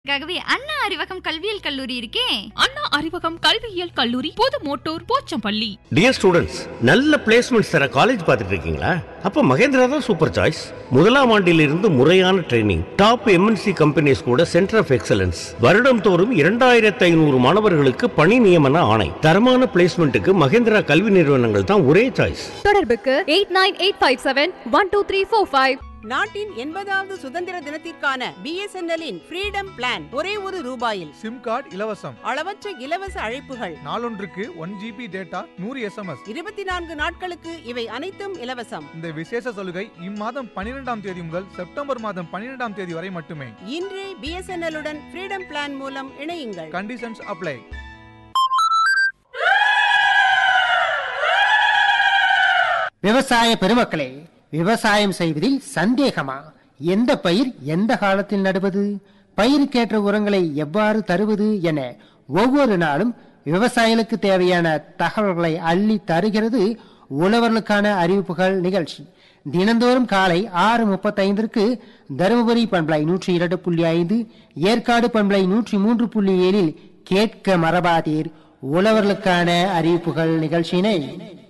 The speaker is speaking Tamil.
ஆகவே அண்ணா அறிவகம் கல்வியியல் கல்லூரி இருக்கே அண்ணா அறிவகம் கல்வியியல் கல்லூரி புது மோட்டூர் போச்சம்பள்ளி டியர் ஸ்டூடெண்ட்ஸ் நல்ல பிளேஸ்மெண்ட்ஸ் தர காலேஜ் பார்த்துட்டு இருக்கீங்களா அப்ப மகேந்திரா தான் சூப்பர் சாய்ஸ் முதலாம் ஆண்டிலிருந்து முறையான ட்ரைனிங் டாப் எம்என்சி கம்பெனிஸ் கூட சென்டர் ஆஃப் எக்ஸலன்ஸ் வருடம் தோறும் இரண்டாயிரத்து ஐநூறு மாணவர்களுக்கு பணி நியமன ஆணை தரமான பிளேஸ்மெண்ட்டுக்கு மகேந்திரா கல்வி நிறுவனங்கள் தான் ஒரே சாய்ஸ் தொடர்புக்கு eight nine eight five seven one two three four five நாட்டின் எண்பதாவது சுதந்திர தினத்திற்கான பிஎஸ்என்எல்லின் ஃப்ரீடம் பிளான் ஒரே ஒரு ரூபாயில் சிம் கார்டு இலவசம் அளவற்ற இலவச அழைப்புகள் நாளொன்றுக்கு ஒன் ஜிபி டேட்டா நூறு எஸ்எம்எஸ் இருபத்தி நான்கு நாட்களுக்கு இவை அனைத்தும் இலவசம் இந்த விசேஷ சலுகை இம்மாதம் பன்னிரெண்டாம் தேதி முதல் செப்டம்பர் மாதம் பன்னிரெண்டாம் தேதி வரை மட்டுமே இன்றே பிஎஸ்என்எல் உடன் ஃப்ரீடம் பிளான் மூலம் இணையுங்கள் கண்டிஷன்ஸ் அப்ளை விவசாய பெருமக்களே விவசாயம் செய்வதில் சந்தேகமா எந்த பயிர் எந்த காலத்தில் நடுவது பயிருக்கேற்ற உரங்களை எவ்வாறு தருவது என ஒவ்வொரு நாளும் விவசாயிகளுக்கு தேவையான தகவல்களை அள்ளி தருகிறது உழவர்களுக்கான அறிவிப்புகள் நிகழ்ச்சி தினந்தோறும் காலை ஆறு முப்பத்தைந்திற்கு தருமபுரி பண்பலை நூற்றி இரண்டு புள்ளி ஐந்து ஏற்காடு பண்பலை நூற்றி மூன்று புள்ளி ஏழில் கேட்க மரபாதீர் உழவர்களுக்கான அறிவிப்புகள் நிகழ்ச்சியினை